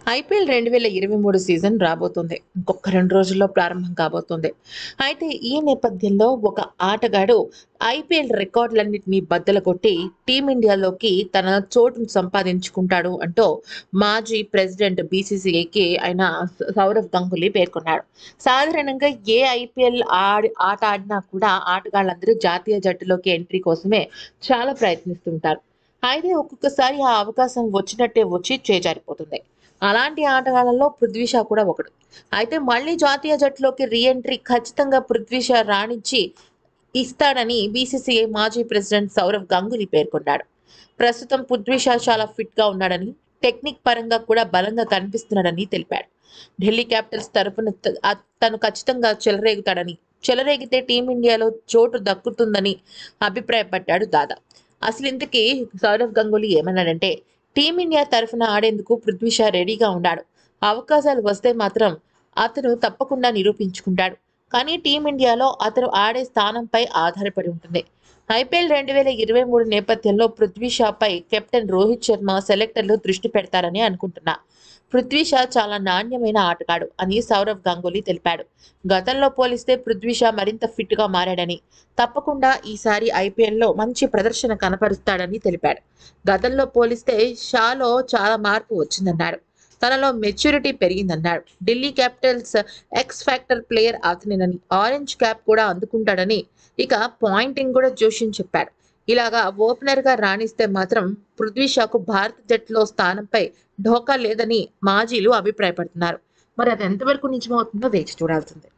IPL రెండు వేల ఇరవై మూడు సీజన్ రాబోతుంది ఇంకొక రెండు రోజుల్లో ప్రారంభం కాబోతుంది అయితే ఈ నేపథ్యంలో ఒక ఆటగాడు ఐపీఎల్ రికార్డులన్నింటినీ బద్దలు కొట్టి టీమిండియాలోకి తన చోటును సంపాదించుకుంటాడు అంటూ మాజీ ప్రెసిడెంట్ బీసీసీఐకి ఆయన సౌరవ్ గంగులీ పేర్కొన్నాడు సాధారణంగా ఏ ఐపీఎల్ ఆడి ఆట ఆడినా కూడా ఆటగాళ్ళందరూ జాతీయ జట్టులోకి ఎంట్రీ కోసమే చాలా ప్రయత్నిస్తుంటారు అయితే ఒక్కొక్కసారి ఆ అవకాశం వచ్చినట్టే వచ్చి చేజారిపోతుంది అలాంటి ఆటగాళ్లలో పృథ్వీ షా కూడా ఒకడు అయితే మళ్ళీ జాతీయ జట్టులోకి రీఎంట్రీ ఖచ్చితంగా పృథ్వీ షా రాణించి ఇస్తాడని బీసీసీఐ మాజీ ప్రెసిడెంట్ సౌరవ్ గంగూలీ పేర్కొన్నాడు ప్రస్తుతం పృథ్వీ షా చాలా ఫిట్ గా ఉన్నాడని టెక్నిక్ పరంగా కూడా బలంగా కనిపిస్తున్నాడని తెలిపాడు ఢిల్లీ క్యాపిటల్స్ తరఫున త- అ- తను ఖచ్చితంగా చెలరేగుతాడని చెలరేగితే టీమిండియాలో చోటు దక్కుతుందని అభిప్రాయపడ్డాడు దాదా అసలు ఇంతకీ సౌరవ్ గంగూలీ ఏమన్నాడంటే టీమిండియా తరఫున ఆడేందుకు పృథ్వీ షా రెడీగా ఉన్నాడు అవకాశాలు వస్తే మాత్రం అతను తప్పకుండా నిరూపించుకుంటాడు కానీ టీమిండియాలో అతను ఆడే స్థానంపై ఆధారపడి ఉంటుంది ఐపీఎల్ రెండు వేల ఇరవై మూడు నేపథ్యంలో పృథ్వీ షాపై కెప్టెన్ రోహిత్ శర్మ సెలెక్టర్లు దృష్టి పెడతారని అనుకుంటున్నా పృథ్వీ షా చాలా నాణ్యమైన ఆటగాడు అని సౌరవ్ గంగూలీ తెలిపాడు గతంలో పోలిస్తే పృథ్వీ షా మరింత ఫిట్ గా మారాడని తప్పకుండా ఈసారి ఐపీఎల్లో మంచి ప్రదర్శన కనపరుస్తాడని తెలిపాడు గతంలో పోలిస్తే షాలో చాలా మార్పు వచ్చిందన్నాడు తనలో మెచ్యూరిటీ పెరిగిందన్నాడు Delhi capitals x factor player అతనినని ఆరెంజ్ క్యాప్ కూడా అందుకుంటాడని ఇక పాయింటింగ్ కూడా జోషిన్ చెప్పాడు ఇలాగా ఓపెనర్ గా రాణిస్తే మాత్రం పృథ్వీ షాకు భారత జట్టులో స్థానంపై ఢోకా లేదని మాజీలు అభిప్రాయపడుతున్నారు మరి అది ఎంతవరకు నిజమవుతుందో వేచి చూడాల్సిందే